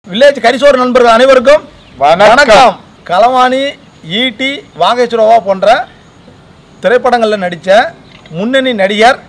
Village கரிசோர் நண்பர்கள் அனைவருக்கும் வணக்கம். களவாணி ஈட்டி வாகேஸ்வரவா போன்ற திரைப்படங்களில் நடித்த முன்னணி நடிகர்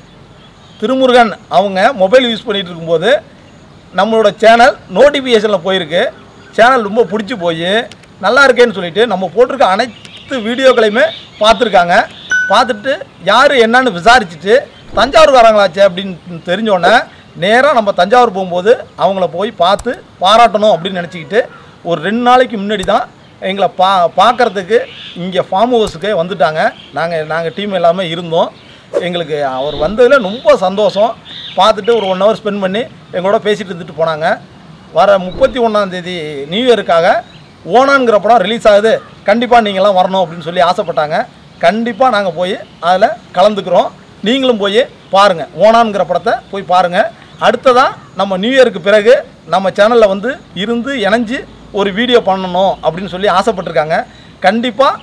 திருமுருகன் அவங்க மொபைல் யூஸ் பண்ணிட்டு இருக்கும்போது நம்மளோட சேனல் நோட்டிஃபிகேஷனில் போயிருக்கு சேனல் ரொம்ப பிடிச்சி போய் நல்லா இருக்கேன்னு சொல்லிட்டு நம்ம போட்டிருக்க அனைத்து வீடியோக்களையுமே பார்த்துருக்காங்க பார்த்துட்டு யார் என்னன்னு விசாரிச்சுட்டு தஞ்சாவூர் வராங்களாச்சே அப்படின்னு தெரிஞ்சோடனே நேராக நம்ம தஞ்சாவூர் போகும்போது அவங்கள போய் பார்த்து பாராட்டணும் அப்படின்னு நினச்சிக்கிட்டு ஒரு ரெண்டு நாளைக்கு முன்னாடி தான் எங்களை பா பார்க்குறதுக்கு இங்கே ஃபார்ம் ஹவுஸுக்கு வந்துட்டாங்க நாங்கள் நாங்கள் டீம் எல்லாமே இருந்தோம் எங்களுக்கு அவர் வந்ததில் ரொம்ப சந்தோஷம் பார்த்துட்டு ஒரு ஒன் ஹவர் ஸ்பெண்ட் பண்ணி எங்களோட பேசிட்டு இருந்துட்டு போனாங்க வர முப்பத்தி ஒன்றாந்தேதி நியூ இயருக்காக ஓனாங்கிற படம் ரிலீஸ் ஆகுது கண்டிப்பாக நீங்களாம் வரணும் அப்படின்னு சொல்லி ஆசைப்பட்டாங்க கண்டிப்பாக நாங்கள் போய் அதில் கலந்துக்கிறோம் நீங்களும் போய் பாருங்கள் ஓனான்ங்கிற படத்தை போய் பாருங்கள் அடுத்ததாக நம்ம நியூ இயருக்கு பிறகு நம்ம சேனலில் வந்து இருந்து இணைஞ்சு ஒரு வீடியோ பண்ணணும் அப்படின்னு சொல்லி ஆசைப்பட்டிருக்காங்க கண்டிப்பாக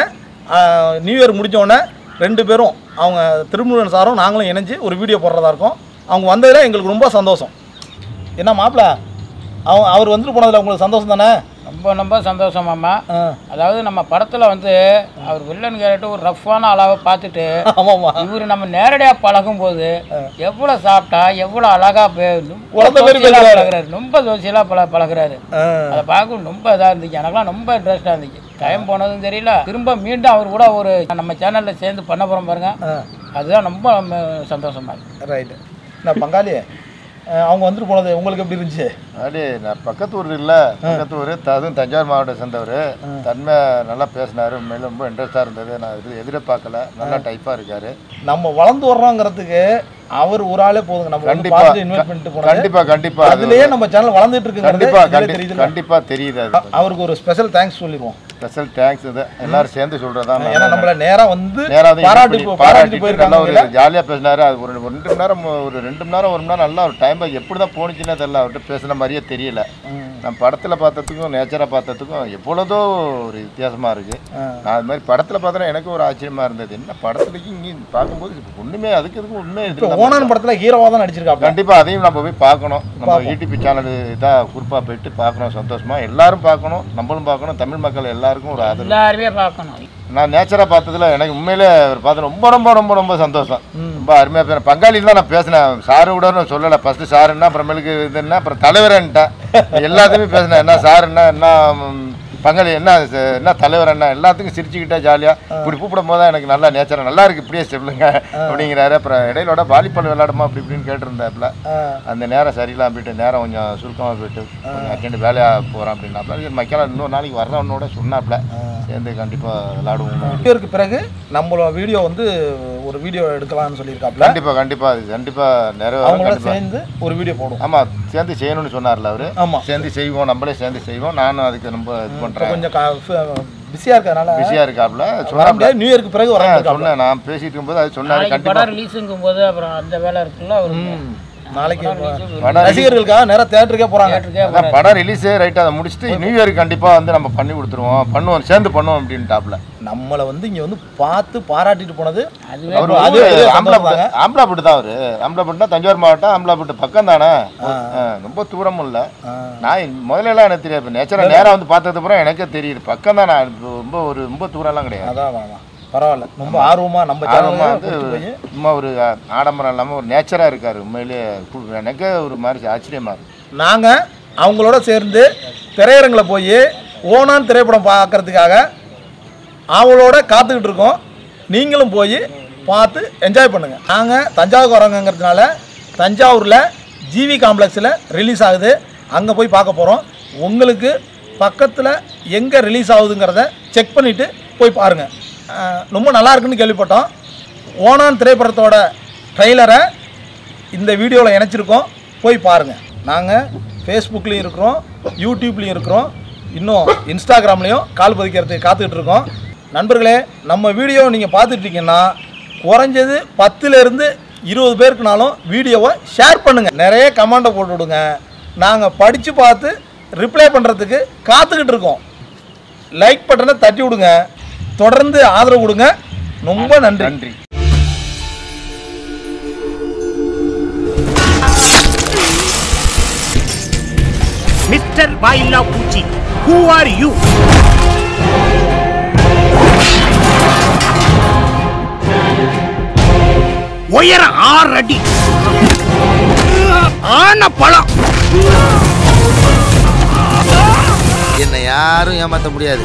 நாங்கள் நியூ இயர் முடிஞ்சோடனே ரெண்டு பேரும் அவங்க திருமுருகன் சாரும் நாங்களும் இணைஞ்சு ஒரு வீடியோ போடுறதா இருக்கோம் அவங்க வந்ததில் எங்களுக்கு ரொம்ப சந்தோஷம் என்ன மாப்பிள்ள அவங்க அவர் வந்துட்டு போனதில் உங்களுக்கு சந்தோஷம் தானே ரொம்ப ரொம்ப சந்தோஷம் மாமா ஆ அதாவது நம்ம படத்தில் வந்து அவர் வில்லன் கேரக்டர் ஒரு ரஃப்பான அளவை பார்த்துட்டு ஆமாம்மா இவர் நம்ம நேரடியாக பழகும்போது எவ்வளோ சாப்பிட்டா எவ்வளோ அழகா பே- ரொம்ப குழந்தை மாதிரி social ஆ பேசுறாரு. பழகுறாரு ரொம்ப சோசியலாக பழ பழகுறாரு ஆ அதை பார்க்க ரொம்ப இதாக இருந்துச்சு எனக்குலாம் ரொம்ப இன்ட்ரெஸ்டாக இருந்துச்சு டைம் போனதும் தெரியல திரும்ப மீண்டும் அவர் கூட ஒரு நம்ம சேனலில் சேர்ந்து பண்ண போகிறோம் பாருங்க ஆ அதுதான் ரொம்ப நம்ம சந்தோஷமா இருக்கு ரைட்டு நான் பங்காளி அஹ் அவங்க வந்துட்டு போனது உங்களுக்கு எப்படி இருந்துச்சு அடி நான் பக்கத்து ஊர் இல்ல பக்கத்து ஊர் அதுவும் தஞ்சாவூர் மாவட்டம் சேர்ந்தவர் தன்மை நல்லா பேசினாரு உண்மையில ரொம்ப இன்ட்ரெஸ்டாக இருந்தது நான் இது எதிர்பார்க்கல நல்லா டைப்பாக இருக்காரு நம்ம வளர்ந்து வர்றோங்கிறதுக்கு அவர் ஒரு ஆளே போதுங்க நம்ம வந்து கண்டிப்பா பார்த்துட்டு இன்வைட் பண்ணிட்டு போனது கண்டிப்பா கண்டிப்பா அது அதுலயே நம்ம சேனல் வளர்ந்துட்டு இருக்குங்கிறது கண்டிப்பா இதுலயே கண்டி- தெரியுதுல்ல? கண்டிப்பா தெரியுது அது அவருக்கு ஒரு ஸ்பெஷல் தேங்க்ஸ் சொல்லிடுவோம் ஸ்பெஷல் தேங்க்ஸ் இது எல்லாரும் சேர்ந்து சொல்றதுதான் ஏன்னா நம்மள நேரா வந்து நேரா வந்து பாராட்டி இப்படி போ- பாராட்டி பாராட்டிட்டு நல்லா ஒரு போயிருக்காங்க ஜாலியா பேசினாரு அது ஒரு ஒரு ரெண்டு மணி நேரம் ஒரு ரெண்டு மணி நேரம் ஒரு மணி நேரம் நல்லா ஒரு டைம் எப்படி தான் போணுச்சுன்னே தெரியல அவர்கிட்ட பேசுன மாதிரியே தெரியல நம்ம படத்துல பார்த்ததுக்கும் நேச்சரா பார்த்ததுக்கும் எவ்வளோதோ ஒரு வித்தியாசமா இருக்கு நான் அது மாதிரி படத்துல பார்த்தா எனக்கு ஒரு ஆச்சரியமா இருந்தது என்ன படத்துலக்கு இங்கே பார்க்கும்போது ஒண்ணுமே அதுக்கு இதுக்கு உண்மை இப்போ இது ஓனான் படத்துல ஹீரோவா தான் நடிச்சிருக்காப்ல கண்டிப்பா அதையும் நம்ம போய் பார்க்கணும் நம்ம யூடியூப் சேனல் இதாக குறிப்பாக போயிட்டு பார்க்கணும் சந்தோஷமா எல்லாரும் பார்க்கணும் நம்மளும் பார்க்கணும் தமிழ் மக்கள் எல்லாருக்கும் ஒரு ஆதரவு எல்லாருமே பார்க்கணும் நான் நேச்சராக பார்த்ததுல எனக்கு உண்மையிலே அவர் பார்த்து ரொம்ப ரொம்ப ரொம்ப ரொம்ப சந்தோஷம் ரொம்ப அருமையாக பேசுகிறேன் பங்காளியில் தான் நான் பேசினேன் சாரு கூட நான் சொல்லலை ஃபஸ்ட்டு சாருன்னா அப்புறமேலுக்கு இது என்ன அப்புறம் தலைவரன்ட்டேன் எல்லாத்தையுமே பேசினேன் என்ன சாருன்னா என்ன ம், பங்காளி என்ன ச- என்ன தலைவர் என்ன எல்லாத்துக்கும் சிரிச்சுக்கிட்டே ஜாலியாக இப்படி கூப்பிடும் போது தான் எனக்கு நல்லா நேச்சராக நல்லா இருக்கு இப்படியே சொல்லுங்க அப்படிங்கிறாரு அப்புறம் இடையிலோட வாலிபால் விளையாடுமா அப்படி இப்படின்னு கேட்டிருந்தாப்புல அந்த நேரம் சரியில்லாம போயிட்டு நேரம் கொஞ்சம் சுருக்கமாக போயிட்டு கொஞ்சம் அர்ஜென்ட் வேலையாக போகிறோம் அப்படின்னாப்புல சரி மக்கள் இன்னொரு நாளைக்கு வர்றவனோட சொன்னாப்புல சேர்ந்து கண்டிப்பாக விளாடுவோம் வீடியோக்கு பிறகு நம்மளோட வீடியோ வந்து ஒரு வீடியோ எடுக்கலாம்னு சொல்லியிருக்காப்ல கண்டிப்பா கண்டிப்பா அது கண்டிப்பா நிறைவேறும் அவங்களோட கண்டிப்பா சேர்ந்து ஒரு வீடியோ போடுவோம் ஆமா சேர்ந்து செய்யணும்னு சொன்னார்ல அவரு ஆமா சேர்ந்து செய்வோம் நம்மளே சேர்ந்து செய்வோம் நானும் அதுக்கு ரொம்ப இது இப்போ பண்றேன் கொஞ்சம் பிஸியா இருக்கறனால பிஸியா இருக்காப்ல வர சொன்னாப்ல முடியாது நியூ இயருக்கு பிறகு ஆ, வர சொன்னேன் நான் பேசிட்டு இருக்கும்போது அது சொன்னாரு நாளைக்கு கண்டிப்பா படம் ரிலீஸுங்கும் போது அப்புறம் அந்த வேலை இருக்குல்ல அவருக்கு நாளைக்கு படம் ரசிகர்களுக்காக நேரா தேட்டருக்கே போறாங்க தேட்டருக்கே அதான் படம் ரிலீஸ் ரைட் அதை முடிச்சுட்டு நியூ இயருக்கு கண்டிப்பா வந்து நம்ம பண்ணி கொடுத்துருவோம் பண்ணுவோம் சேர்ந்து பண்ணுவோம் அப்படின்ட்டாப்ல நம்மளை வந்து இங்க வந்து பார்த்து பாராட்டிட்டு போனது அதுவே அவரு அது பெரிய சந்தோஷம் ஆம்பலாப்பட்டு ஆம்பலாப்பட்டு தான் அவரு ஆம்பலாப்பட்டுனா தஞ்சாவூர் மாவட்டம் ஆம்பலாப்பட்டு பக்கம் தானே ரொம்ப தூரமும் இல்லை ஆ. நான் முதல்ல எல்லாம் எனக்கு தெரியாது நேச்சரா நேரா வந்து பார்த்ததுக்கு அப்புறம் எனக்கே தெரியுது பக்கம் தான் நான் ரொம்ப ஒரு ரொம்ப தூரம்லாம் கிடையாது அதான் அதான், அதான். பரவாயில்ல ரொம்ப ஆர்வமா நம்ம ஆர்வமா சேனல்ல வந்து போய் சும்மா ஒரு அஹ், ஆடம்பரம் இல்லாம ஒரு நேச்சரா இருக்காரு உண்மையிலேயே கு- எனக்கே ஒரு மாதிரி ஆச்சரியமா இருக்கு நாங்க அவங்களோட சேர்ந்து திரையரங்கில் போய் ஓனான் திரைப்படம் பார்க்கறதுக்காக அவளோட காத்துக்கிட்டு இருக்கோம் நீங்களும் போய் பார்த்து என்ஜாய் பண்ணுங்க நாங்கள் தஞ்சாவூர் வரவங்கிறதுனால தஞ்சாவூரில் ஜிவி காம்ப்ளெக்ஸில் ரிலீஸ் ஆகுது அங்கே போய் பார்க்க போகிறோம் உங்களுக்கு பக்கத்தில் எங்கே ரிலீஸ் ஆகுதுங்கிறத செக் பண்ணிவிட்டு போய் பாருங்கள் ரொம்ப நல்லா இருக்குன்னு கேள்விப்பட்டோம் ஓனான் திரைப்படத்தோட ட்ரெய்லரை இந்த வீடியோவில் இணைச்சிருக்கோம் போய் பாருங்கள் நாங்கள் ஃபேஸ்புக்லேயும் இருக்கிறோம் யூடியூப்லேயும் இருக்கிறோம் இன்னும் இன்ஸ்டாகிராம்லேயும் கால் பதிக்கிறதுக்கு காத்துக்கிட்டு இருக்கோம் நண்பர்களே நம்ம வீடியோ நீங்கள் பார்த்துட்டீங்கன்னா குறைஞ்சது பத்துலேருந்து இருபது பேருக்குனாலும் வீடியோவை ஷேர் பண்ணுங்கள் நிறைய கமெண்ட்டை போட்டு விடுங்க நாங்கள் படித்து பார்த்து ரிப்ளை பண்ணுறதுக்கு காத்துக்கிட்டு இருக்கோம் லைக் பட்டனை தட்டி விடுங்க தொடர்ந்து ஆதரவு கொடுங்க ரொம்ப நன்றி நன்றி மிஸ்டர் வாயில்லா பூச்சி ஹூ ஆர் யூ உயரம் ஆறு அடி ஆன பழம் என்னை யாரும் ஏமாத்த முடியாது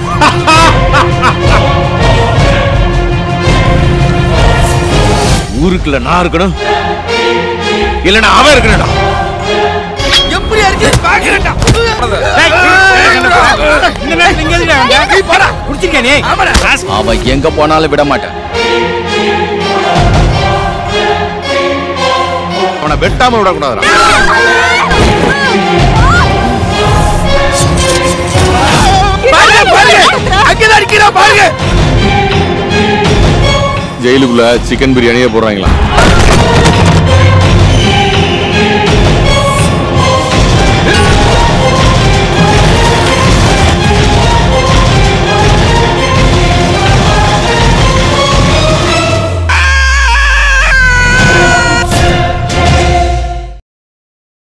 ஊருக்குள்ள நான் இருக்கணும் இல்லைன்னா அவன் இருக்கணும்டா எப்படி இருக்கு பாக்குறேன்டா அவன் எங்க போனாலும் விட மாட்டான் அவனை வெட்டாம விடக்கூடாதுடா ஜெயிலுக்குள்ள சிக்கன் பிரியாணியே போடுறாங்களா